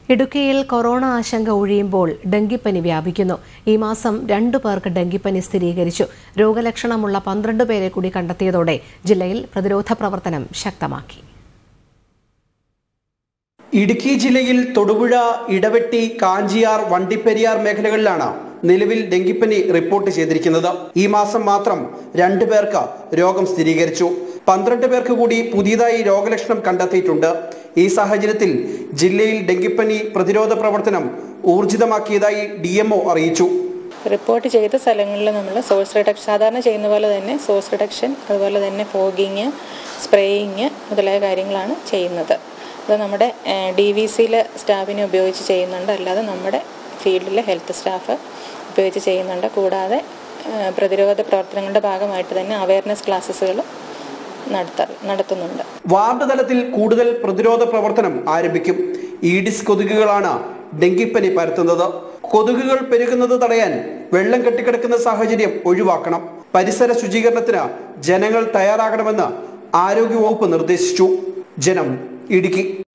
ഇടുക്കിയിൽ കൊറോണ ആശങ്ക ഒഴിയുമ്പോൾ ഡെങ്കിപ്പനി വ്യാപിക്കുന്നു ഈ മാസം രണ്ടു പേർക്ക് ഡെങ്കിപ്പനി സ്ഥിരീകരിച്ചു രോഗലക്ഷണമുള്ള പന്ത്രണ്ട് പേരെ കൂടി കണ്ടെത്തിയതോടെ ജില്ലയിൽ പ്രതിരോധ പ്രവർത്തനം ശക്തമാക്കി ഇടുക്കി ജില്ലയിൽ തൊടുപുഴ ഇടവെട്ടി കാഞ്ചിയാർ വണ്ടിപ്പെരിയാർ മേഖലകളിലാണ് നിലവിൽ ഡെങ്കിപ്പനി റിപ്പോർട്ട് ചെയ്തിരിക്കുന്നത് ഈ മാസം മാത്രം രണ്ടു പേർക്ക് രോഗം സ്ഥിരീകരിച്ചു പന്ത്രണ്ട് പേർക്ക് കൂടി പുതിയതായി രോഗലക്ഷണം കണ്ടെത്തിയിട്ടുണ്ട് ഈ സാഹചര്യത്തിൽ ജില്ലയിൽ ഡെങ്കിപ്പനി പ്രതിരോധ പ്രവർത്തനം ഊർജിതമാക്കിയതായി ഡി അറിയിച്ചു റിപ്പോർട്ട് ചെയ്ത സ്ഥലങ്ങളിൽ നമ്മൾ സോഴ്സ് റിഡക്ഷൻ സാധാരണ ചെയ്യുന്ന പോലെ തന്നെ സോഴ്സ് റിഡക്ഷൻ അതുപോലെ തന്നെ ഫോഗിങ് സ്പ്രേയിങ് മുതലായ കാര്യങ്ങളാണ് ചെയ്യുന്നത് അത് നമ്മുടെ ഡി വി സിയിലെ സ്റ്റാഫിനെ ഉപയോഗിച്ച് ചെയ്യുന്നുണ്ട് അല്ലാതെ നമ്മുടെ ഫീൽഡിലെ ഹെൽത്ത് സ്റ്റാഫ് ഉപയോഗിച്ച് ചെയ്യുന്നുണ്ട് കൂടാതെ ഏഹ്, പ്രതിരോധ പ്രവർത്തനങ്ങളുടെ ഭാഗമായിട്ട് തന്നെ അവയർനെസ് ക്ലാസ്സസുകൾ നടത്താ നടത്തുന്നുണ്ട് വാർഡ് തലത്തിൽ കൂടുതൽ പ്രതിരോധ പ്രവർത്തനം ആരംഭിക്കും ഈഡിസ് കൊതുകുകളാണ് ഡെങ്കിപ്പനി പരത്തുന്നത് കൊതുകുകൾ പെരുകുന്നത് തടയാൻ വെള്ളം കെട്ടിക്കിടക്കുന്ന സാഹചര്യം ഒഴിവാക്കണം പരിസര ശുചീകരണത്തിന് ജനങ്ങൾ തയ്യാറാകണമെന്ന് ആരോഗ്യവകുപ്പ് നിർദ്ദേശിച്ചു ജനം ഇടുക്കി